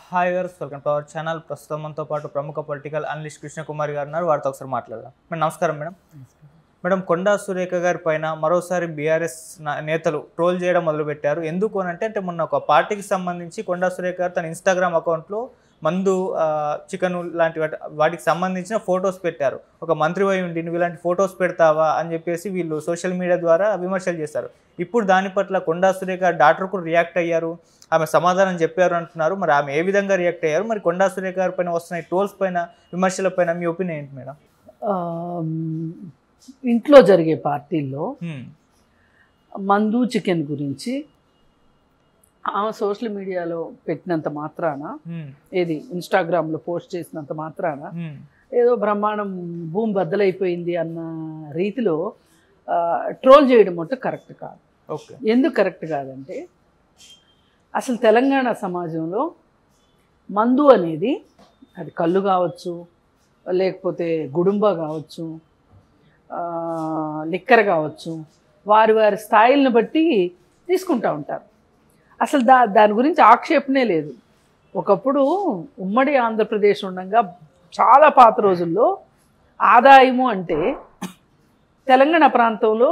Hi గారు welcome to our channel ప్రస్తుతం మనతో పాటు ప్రముఖ పొలిటికల్ అనలిస్ట్ కృష్ణకుమారి గారు ఉన్నారు వారితో ఒకసారి మాట్లాడదాం మేడం నమస్కారం మేడం మేడం కొండా సురేఖ గారి పైన మరోసారి బీఆర్ఎస్ నేతలు ట్రోల్ చేయడం మొదలుపెట్టారు ఎందుకు అని అంటే అంటే మొన్న ఒక పార్టీకి సంబంధించి కొండా సురేఖ గారు తన ఇన్స్టాగ్రామ్ అకౌంట్లో మందు చికెన్ లాంటి వాటి వాటికి సంబంధించిన ఫొటోస్ పెట్టారు ఒక మంత్రి అయి ఉండి నువ్వు ఇలాంటి ఫొటోస్ పెడతావా అని చెప్పేసి వీళ్ళు సోషల్ మీడియా ద్వారా విమర్శలు చేశారు ఇప్పుడు దాని పట్ల కొండా సురేఖ డాక్టర్ కూడా రియాక్ట్ అయ్యారు ఆమె సమాధానం చెప్పారు అంటున్నారు మరి ఆమె ఏ విధంగా రియాక్ట్ అయ్యారు మరి కొండా సురేఖ గారి పైన వస్తున్న ట్రోల్స్ పైన విమర్శల పైన మీ ఒపీనియన్ ఏంటి మేడం ఆమ్, ఇంట్లో జరిగే పార్టీల్లో హ్మ్. మందు చికెన్ గురించి ఆమె సోషల్ మీడియాలో పెట్టినంత మాత్రాన హ్మ్. ఏది ఇన్స్టాగ్రామ్లో పోస్ట్ చేసినంత మాత్రాన హ్మ్. ఏదో బ్రహ్మాండం భూమి బద్దలైపోయింది అన్న రీతిలో ట్రోల్ చేయడం అంటే కరెక్ట్ కాదు ఓకే ఎందుకు కరెక్ట్ కాదంటే అసలు తెలంగాణ సమాజంలో మందు అనేది అది కళ్ళు కావచ్చు లేకపోతే గుడుంబ కావచ్చు ఆ, లిక్కర్ కావచ్చు వారి వారి స్థాయిలను బట్టి తీసుకుంటూ ఉంటారు అసలు దా దాని గురించి ఆక్షేపణే లేదు ఒకప్పుడు ఉమ్మడి ఆంధ్రప్రదేశ్ ఉండగా చాలా పాత రోజుల్లో ఆదాయము అంటే తెలంగాణ ప్రాంతంలో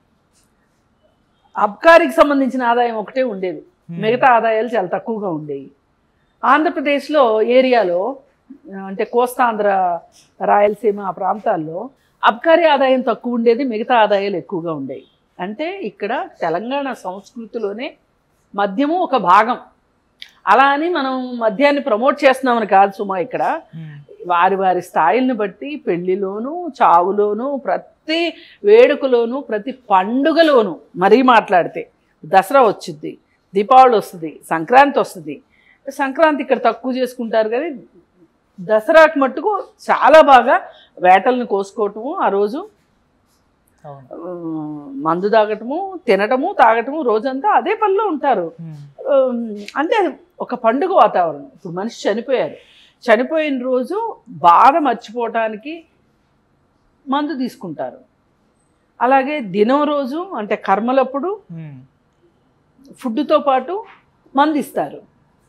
అబ్కారీకి సంబంధించిన ఆదాయం ఒకటే ఉండేది హ్మ్. మిగతా ఆదాయాలు చాలా తక్కువగా ఉండేవి ఆంధ్రప్రదేశ్లో ఏరియాలో ఆ, అంటే కోస్తాంధ్ర రాయలసీమ ఆ ప్రాంతాల్లో అబ్కారీ ఆదాయం తక్కువ ఉండేది మిగతా ఆదాయాలు ఎక్కువగా ఉండేవి అంటే ఇక్కడ తెలంగాణ సంస్కృతిలోనే మద్యము ఒక భాగం అలా అని మనం మద్యాన్ని ప్రమోట్ చేస్తున్నామని కాదు సుమా ఇక్కడ హ్మ్. వారి వారి స్థాయిలను బట్టి పెళ్లిలోను చావులోను ప్రతి వేడుకలోను ప్రతి పండుగలోను మరీ మాట్లాడితే దసరా వచ్చింది దీపావళి వస్తుంది సంక్రాంతి వస్తుంది సంక్రాంతి ఇక్కడ తక్కువ చేసుకుంటారు కానీ దసరాకి మట్టుకు చాలా బాగా వేటలను కోసుకోవటము ఆ రోజు అవును ఆ, మందు తాగటము తినటము తాగటము రోజంతా అదే పనిలో ఉంటారు హ్మ్. ఉమ్, అంటే అది ఒక పండుగ వాతావరణం ఇప్పుడు మనిషి చనిపోయారు చనిపోయిన రోజు బాధ మర్చిపోవటానికి మందు తీసుకుంటారు అలాగే దినం రోజు అంటే కర్మలప్పుడు హ్మ్. ఫుడ్తో పాటు మందు ఇస్తారు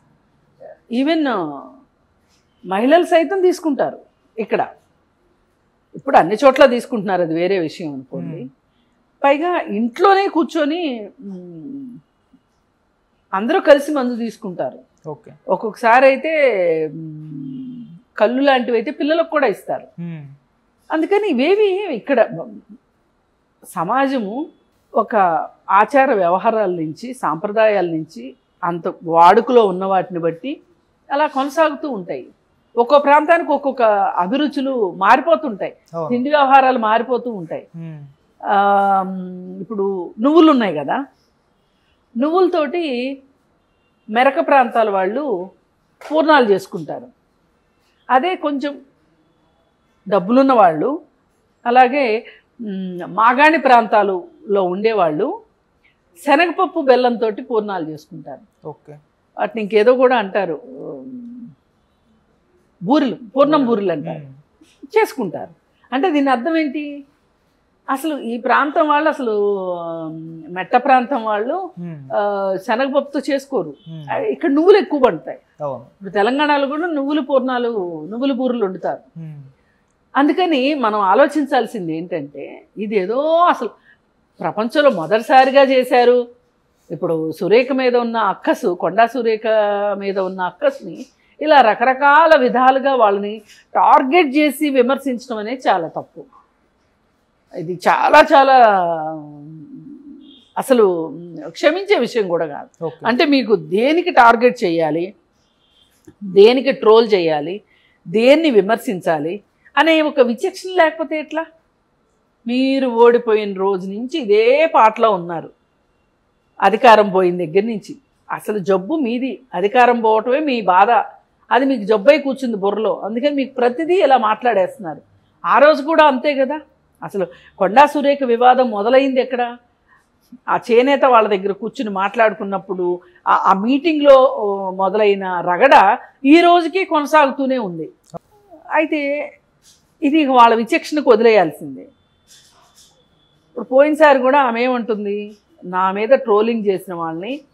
ఈవెన్ మహిళలు సైతం తీసుకుంటారు ఇక్కడ ఇప్పుడు అన్ని చోట్ల తీసుకుంటున్నారు అది వేరే విషయం అనుకోండి Hmm. పైగా ఇంట్లోనే కూర్చొని ఉమ్, అందరూ కలిసి మందు తీసుకుంటారు ఓకే ఒక్కొక్కసారి అయితే ఉమ్, కళ్ళు లాంటివి అయితే పిల్లలకు కూడా ఇస్తారు హ్మ్. అందుకని ఇవేవి ఇక్కడ సమాజము ఒక ఆచార వ్యవహారాల నుంచి సాంప్రదాయాల నుంచి అంత వాడుకలో ఉన్న వాటిని బట్టి అలా కొనసాగుతూ ఉంటాయి ఒక్కో ప్రాంతానికి ఒక్కొక్క అభిరుచులు మారిపోతుంటాయి అవును తిండి వ్యవహారాలు మారిపోతూ ఉంటాయి హ్మ్. ఆ, ఇప్పుడు నువ్వులు ఉన్నాయి కదా నువ్వులతోటి మెరక ప్రాంతాల వాళ్ళు పూర్ణాలు చేసుకుంటారు అదే కొంచెం డబ్బులున్న వాళ్ళు అలాగే మ్, మాగాణి ప్రాంతాలలో ఉండేవాళ్ళు శనగపప్పు బెల్లంతో పూర్ణాలు చేసుకుంటారు ఓకే వాటిని ఇంకేదో కూడా అంటారు ఉమ్, బూరెలు పూర్ణం బూరెలు అంటారు హ్మ్. చేసుకుంటారు అంటే దీని అర్థం ఏంటి అసలు ఈ ప్రాంతం వాళ్ళు అసలు ఆ, మెట్ట ప్రాంతం వాళ్ళు హ్మ్. ఆ, శనగపప్పుతో చేసుకోరు హ్మ్. ఆ, ఇక్కడ నువ్వులు ఎక్కువ పండుతాయి అవును ఇప్పుడు తెలంగాణలో కూడా నువ్వులు పూర్ణాలు నువ్వుల బూరెలు వండుతారు హ్మ్. అందుకని మనం ఆలోచించాల్సింది ఏంటంటే ఇదేదో అసలు ప్రపంచంలో మొదటిసారిగా చేశారు ఇప్పుడు సురేఖ మీద ఉన్న అక్కసు కొండా సురేఖ మీద ఉన్న అక్కస్ని ఇలా రకరకాల విధాలుగా వాళ్ళని టార్గెట్ చేసి విమర్శించడం అనేది చాలా తప్పు ఇది చాలా చాలా అసలు క్షమించే విషయం కూడా కాదు ఓకే అంటే మీకు దేనికి టార్గెట్ చేయాలి దేనికి ట్రోల్ చేయాలి దేన్ని విమర్శించాలి అనే ఒక విచక్షణ లేకపోతే ఎట్లా మీరు ఓడిపోయిన రోజు నుంచి ఇదే పాటలో ఉన్నారు అధికారం పోయిన దగ్గర నుంచి అసలు జబ్బు మీది అధికారం పోవటమే మీ బాధ అది మీకు జబ్బై కూర్చుంది బుర్రలో అందుకని మీకు ప్రతిదీ ఇలా మాట్లాడేస్తున్నారు ఆ రోజు కూడా అంతే కదా అసలు కొండా సురేఖ వివాదం మొదలైంది ఎక్కడ ఆ చేనేత వాళ్ళ దగ్గర కూర్చుని మాట్లాడుకున్నప్పుడు ఆ- ఆ మీటింగ్లో ఓ, మొదలైన రగడ ఈ రోజుకి కొనసాగుతూనే ఉంది అయితే ఇది ఇక వాళ్ళ విచక్షణకు వదిలేయాల్సిందే ఇప్పుడు పోయినసారి కూడా ఆమె ఏమంటుంది నా మీద ట్రోలింగ్ చేసిన వాళ్ళని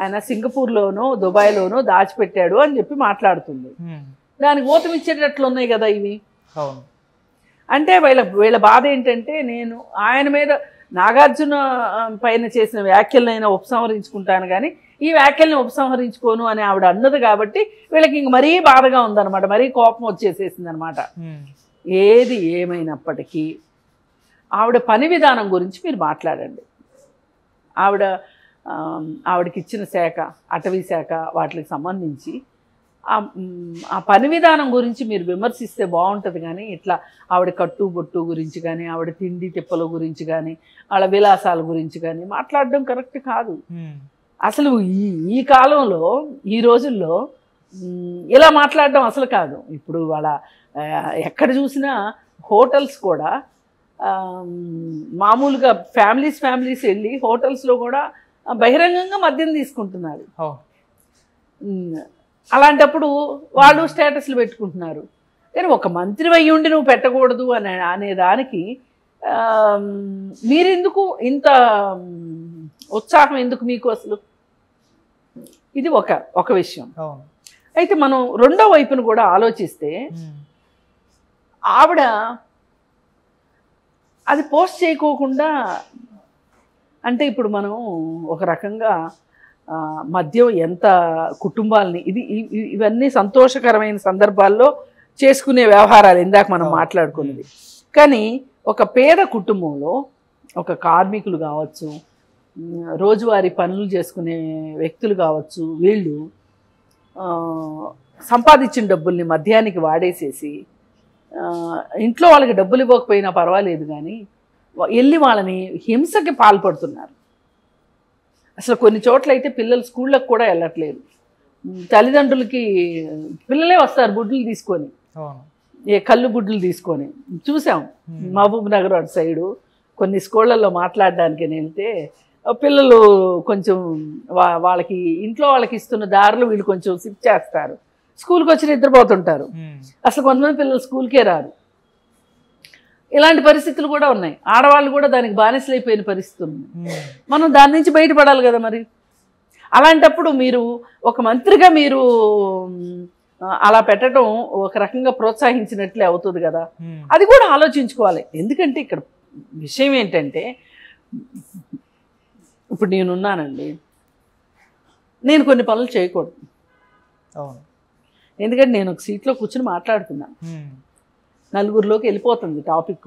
ఆయన సింగపూర్లోనో దుబాయ్లోనో దాచిపెట్టాడు అని చెప్పి మాట్లాడుతుంది ఉమ్. దానికి ఊతం ఇచ్చేటట్లు ఉన్నాయి కదా ఇవి అవును అంటే వీళ్ళ వీళ్ళ బాధ ఏంటంటే నేను ఆయన మీద నాగార్జున ఆ, పైన చేసిన వ్యాఖ్యలనైనా ఉపసంహరించుకుంటాను కానీ ఈ వ్యాఖ్యల్ని ఉపసంహరించుకోను అని ఆవిడ అన్నది కాబట్టి వీళ్ళకి ఇంక మరీ బాధగా ఉందన్నమాట మరీ కోపం వచ్చేసేసింది అనమాట ఉమ్. ఏది ఏమైనప్పటికీ ఆవిడ పని విధానం గురించి మీరు మాట్లాడండి ఆవిడ ఆ, ఆవిడకి ఇచ్చిన శాఖ అటవీ శాఖ వాటికి సంబంధించి ఆ మ్, ఆ పని విధానం గురించి మీరు విమర్శిస్తే బాగుంటుంది కానీ ఇట్లా ఆవిడ కట్టు బొట్టు గురించి కానీ ఆవిడ తిండి తిప్పల గురించి కానీ వాళ్ళ విలాసాల గురించి కానీ మాట్లాడడం కరెక్ట్ కాదు ఉమ్. అసలు ఈ ఈ కాలంలో ఈ రోజుల్లో మ్, ఇలా మాట్లాడడం అసలు కాదు ఇప్పుడు వాళ్ళ ఆ, ఎక్కడ చూసినా హోటల్స్ కూడా ఆ, మ్, మామూలుగా ఫ్యామిలీస్ ఫ్యామిలీస్ వెళ్ళి హోటల్స్లో కూడా బహిరంగంగా మద్యం తీసుకుంటున్నారు అవును మ్, అలాంటప్పుడు వాళ్ళు స్టేటస్లు పెట్టుకుంటున్నారు కానీ ఒక మంత్రి అయ్యి ఉండి నువ్వు పెట్టకూడదు అని అనే దానికి ఆ, మీరెందుకు ఇంత మ్, ఉత్సాహం ఎందుకు మీకు అసలు ఇది ఒక ఒక విషయం అవును అయితే మనం రెండో వైపును కూడా ఆలోచిస్తే ఉమ్. ఆవిడ అది పోస్ట్ చేయకోకుండా అంటే ఇప్పుడు మనం ఒక రకంగా ఆ, మద్యం ఎంత కుటుంబాలని ఇది ఇ- ఇ- ఇవన్నీ సంతోషకరమైన సందర్భాల్లో చేసుకునే వ్యవహారాలు ఇందాక మనం అవును. మాట్లాడుకున్నది కానీ ఒక పేద కుటుంబంలో ఒక కార్మికులు కావచ్చు ఉమ్, రోజువారీ పనులు చేసుకునే వ్యక్తులు కావచ్చు వీళ్ళు ఆ, సంపాదించిన డబ్బుల్ని మద్యానికి వాడేసేసి ఆ, ఇంట్లో వాళ్ళకి డబ్బులు ఇవ్వకపోయినా పర్వాలేదు కానీ వా- వెళ్ళి వాళ్ళని హింసకి పాల్పడుతున్నారు అసలు కొన్ని చోట్ల అయితే పిల్లలు స్కూళ్ళకు కూడా వెళ్ళట్లేదు ఉమ్, తల్లిదండ్రులకి పిల్లలే వస్తారు బుడ్లు తీసుకొని అవును ఏ కళ్ళు బుడ్లు తీసుకొని చూసాం ఉమ్. మహబూబ్ నగర్ అటు సైడు కొన్ని స్కూళ్ళల్లో మాట్లాడడానికి నేను వెళ్తే ఆ పిల్లలు కొంచెం వా- వాళ్ళకి ఇంట్లో వాళ్ళకి ఇస్తున్న దారులు వీళ్ళు కొంచెం సిప్ చేస్తారు స్కూల్కి వచ్చి నిద్రపోతుంటారు ఉమ్. అసలు కొంతమంది పిల్లలు స్కూల్కే రారు ఇలాంటి పరిస్థితులు కూడా ఉన్నాయి ఆడవాళ్ళు కూడా దానికి బానిసలైపోయిన పరిస్థితి ఉంది ఉమ్. మనం దాని నుంచి బయటపడాలి కదా మరి అలాంటప్పుడు మీరు ఒక మంత్రిగా మీరు మ్, అలా పెట్టడం ఒక రకంగా ప్రోత్సహించినట్లే అవుతుంది కదా ఉమ్. అది కూడా ఆలోచించుకోవాలి ఎందుకంటే ఇక్కడ విషయం ఏంటంటే ఇప్పుడు నేనున్నానండి నేను కొన్ని పనులు చేయకూడదు అవును ఎందుకంటే నేను ఒక సీట్లో కూర్చుని మాట్లాడుతున్నాను ఉమ్. నలుగురిలోకి వెళ్ళిపోతుంది టాపిక్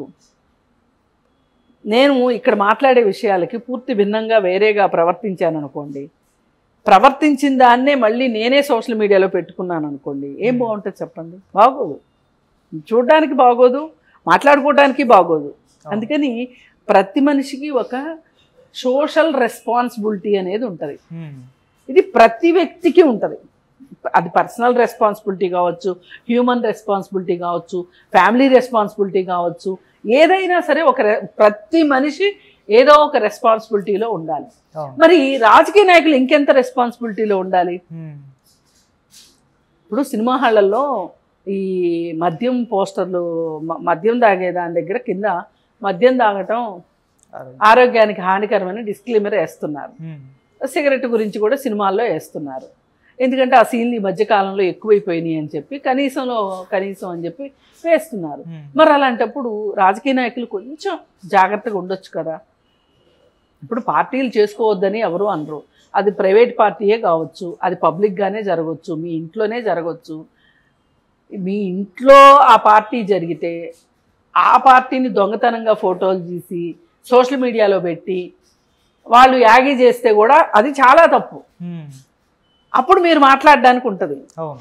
నేను ఇక్కడ మాట్లాడే విషయాలకి పూర్తి భిన్నంగా వేరేగా ప్రవర్తించాను అనుకోండి ప్రవర్తించిన దాన్నే మళ్ళీ నేనే సోషల్ మీడియాలో పెట్టుకున్నాను అనుకోండి ఏం బాగుంటుంది చెప్పండి బాగోదు చూడడానికి బాగోదు మాట్లాడుకోవడానికి బాగోదు అందుకని ప్రతి మనిషికి ఒక సోషల్ రెస్పాన్సిబిలిటీ అనేది ఉంటుంది ఉమ్. ఇది ప్రతి వ్యక్తికి ఉంటుంది అది పర్సనల్ రెస్పాన్సిబిలిటీ కావచ్చు హ్యూమన్ రెస్పాన్సిబిలిటీ కావచ్చు ఫ్యామిలీ రెస్పాన్సిబిలిటీ కావచ్చు ఏదైనా సరే ఒక రె- ప్రతి మనిషి ఏదో ఒక రెస్పాన్సిబిలిటీలో ఉండాలి అవును మరి రాజకీయ నాయకులు ఇంకెంత రెస్పాన్సిబిలిటీలో ఉండాలి ఉమ్. ఇప్పుడు సినిమా హాళ్ళల్లో ఈ మద్యం పోస్టర్లు మ- మద్యం తాగే దాని దగ్గర కింద మద్యం తాగటం అదే. ఆరోగ్యానికి హానికరమని డిస్క్లైమర్ వేస్తున్నారు ఉమ్. సిగరెట్ గురించి కూడా సినిమాల్లో వేస్తున్నారు ఎందుకంటే ఆ సీన్లు ఈ మధ్యకాలంలో ఎక్కువైపోయినాయి అని చెప్పి కనీసంలో కనీసం అని చెప్పి వేస్తున్నారు ఉమ్. మరి అలాంటప్పుడు రాజకీయ నాయకులు కొంచెం జాగ్రత్తగా ఉండొచ్చు కదా ఇప్పుడు పార్టీలు చేసుకోవద్దని ఎవరు అనరు అది ప్రైవేట్ పార్టీయే కావచ్చు అది పబ్లిక్గానే జరగవచ్చు మీ ఇంట్లోనే జరగవచ్చు మీ ఇంట్లో ఆ పార్టీ జరిగితే ఆ పార్టీని దొంగతనంగా ఫోటోలు తీసి సోషల్ మీడియాలో పెట్టి వాళ్ళు యాగి చేస్తే కూడా అది చాలా తప్పు ఉమ్. అప్పుడు మీరు మాట్లాడడానికి ఉంటుంది అవును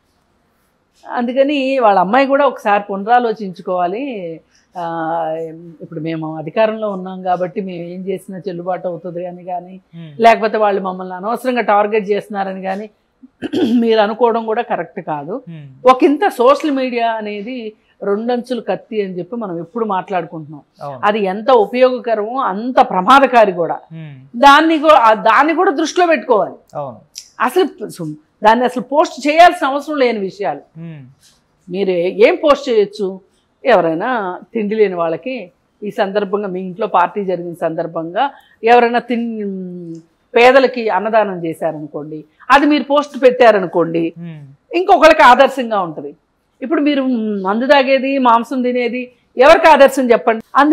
అందుకని వాళ్ళ అమ్మాయి కూడా ఒకసారి పునరాలోచించుకోవాలి ఆ, ఇప్పుడు మేము అధికారంలో ఉన్నాం కాబట్టి మేము ఏం చేసినా చెల్లుబాటు అవుతుంది అని కానీ ఉమ్. లేకపోతే వాళ్ళు మమ్మల్ని అనవసరంగా టార్గెట్ చేస్తున్నారని కానీ మీరు అనుకోవడం కూడా కరెక్ట్ కాదు ఉమ్. ఒకంత సోషల్ మీడియా అనేది రెండంచులు కత్తి అని చెప్పి మనం ఎప్పుడు మాట్లాడుకుంటున్నాం అవును అది ఎంత ఉపయోగకరమో అంత ప్రమాదకారి కూడా ఉమ్. దాన్ని కూడా ఆ దాన్ని కూడా దృష్టిలో పెట్టుకోవాలి అవును అసలు సు- దాన్ని అసలు పోస్ట్ చేయాల్సిన అవసరం లేని విషయాలు ఉమ్. మీరు ఏం పోస్ట్ చేయొచ్చు ఎవరైనా తిండి లేని వాళ్ళకి ఈ సందర్భంగా మీ ఇంట్లో పార్టీ జరిగిన సందర్భంగా ఎవరైనా తిన్ పేదలకి అన్నదానం చేశారనుకోండి అది మీరు పోస్ట్ పెట్టారనుకోండి ఉమ్. ఇంకొకరికి ఆదర్శంగా ఉంటుంది ఇప్పుడు మీరు మందు తాగేది మాంసం తినేది ఎవరికి ఆదర్శం చెప్పండి